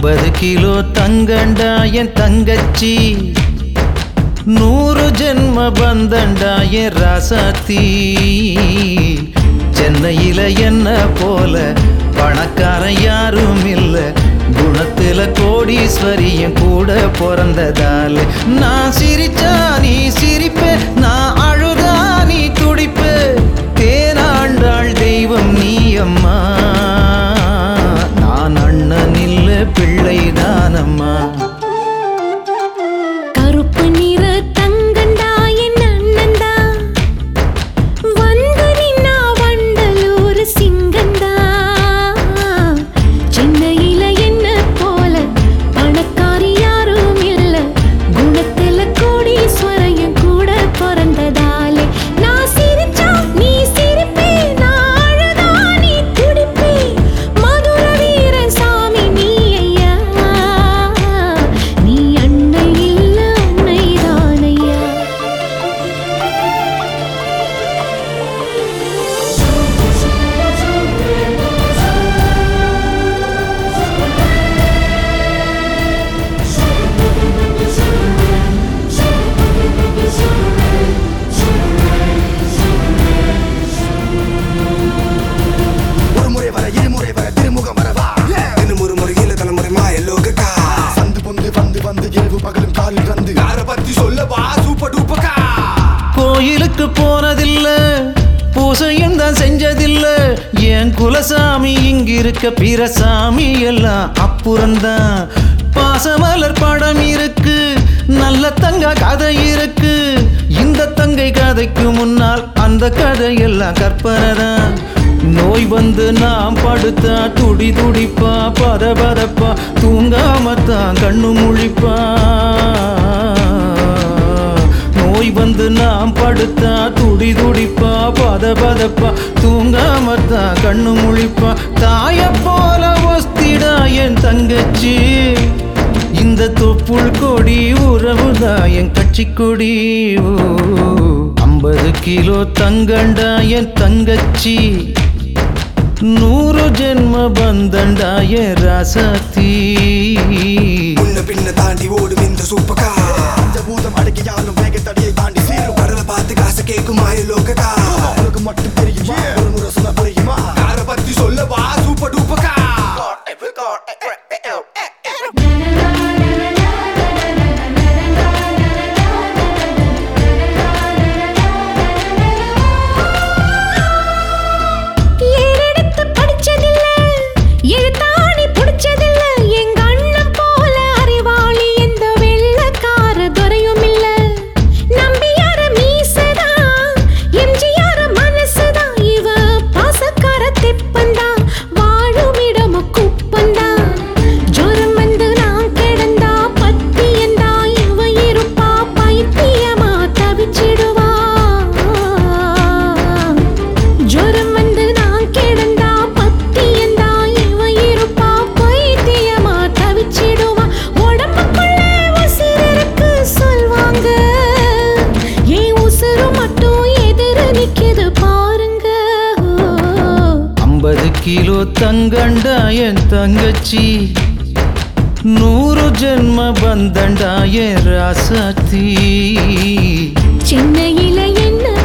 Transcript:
ஐம்பது கிலோ தங்கண்டா என் தங்கச்சி நூறு ஜென்ம பந்தண்டா என் ராசாத்தி சென்னையில என்ன போல பணக்காரன் யாரும் இல்ல குணத்துல கோடீஸ்வரியும் கூட பிறந்ததால நான் சிரிச்சா நீ சிரிப்ப நான் அழுதா நீ துடிப்ப தேனாண்டாள் தெய்வம் நீ அம்மா நான் அண்ணன் இல்ல பிள்ளைதானம்மா கருப்பு நிற தங்கண்டா என் அண்ணந்தா வந்து நின்னா வண்டலூர் சிங்கந்தா சென்னையில என்ன போல பணக்காரி யாரும் இல்ல குணத்துல கோடீஸ்வரையும் கூட பிறந்ததாலே நான் சிரிச்சா நீ சிரிப்பே நான் அழுதா நீ துடிப்பே மதுர வீர சாமி நீ ஐயா நீ அன்னை இல்ல அன்னைதான் ஐயா ஒரு முறை வர இருமுறை வர திருமுகம் வரவா இன்னும் ஒரு முறை ஏழு தலைமுறை மாய லோகக்கா சந்து பொந்து வந்து வந்து இரவு பகலும் காலில் வந்து யார பத்தி சொல்லவா சூப்பர் டூப்பக்கா கோயிலுக்கு போனதில்ல பூசையும் தான் செஞ்சதில்ல என் குலசாமி இங்கிருக்க பிற சாமி எல்லாம் அப்புறம்தான் பாசமலர் படம் இருக்கு நல்ல தங்க கதை இருக்கு இந்த தங்கை கதைக்கு முன்னால் அந்த கதையெல்லாம் கற்பனை தான் நோய் வந்து நாம் படுத்தா துடி துடிப்பா பத பதப்பா தூங்காமத்தான் கண்ணு முழிப்பா நோய் வந்து நாம் படுத்தா துடி துடிப்பா பத பதப்பா தூங்காமத்தான் கண்ணு முழிப்பா தாய போல ஒஸ்திடா என் தங்கச்சி இந்த தொப்புள் கொடி உறவுதான் என் கட்சி கொடி ஐம்பது கிலோ தங்கண்டா என் தங்கச்சி நூறு ஜென்ம பந்தண்டா என் ராசாத்தி முன்ன பின்ன தாண்டி ஓடும் இந்த சூப்பக்கா இந்த பூதம் அடக்கியாலும் வேக தடியை தாண்டி சீரும் கடலை பார்த்து காசு கேட்கும் மாய லோகக்கா உனக்கு மட்டும் தெரியுமா ஒரு முறை சொன்ன புரியுமா யார பத்தி சொல்லவா சூப்பர் டூப்பக்கா ஏறெடுத்து படிச்சதில்ல எழுத்தாணி புடிச்சதில்ல எங்க அண்ணன் போல அறிவாளி எந்த வெள்ளக்கார துறையும் இல்ல நம்பியார மீசதா எம்ஜிஆர் மனசுதா இவ பாசக்கார தெப்பந்தா வாழும் இடம் குப்பந்தா ஜோரம் வந்து நான் கிடந்தா பத்தியந்தா இவ இருப்பா பைத்தியமா தவிச்சிடுவா ஜோரம் வந்து நான் கிடந்தா பத்தியந்தா இவ இருப்பா பைத்தியமா தவிச்சிடுவா உடம்புக்குள்ள உசிர் இருக்கு சொல்வாங்க ஏன் உசுறு மட்டும் எதிர நிக்குது பாருங்க ஐம்பது கிலோ தங்கண்டா என் தங்கச்சி நூறு ஜென்ம பந்தண்டா என் ராசாத்தி சென்னையில என்ன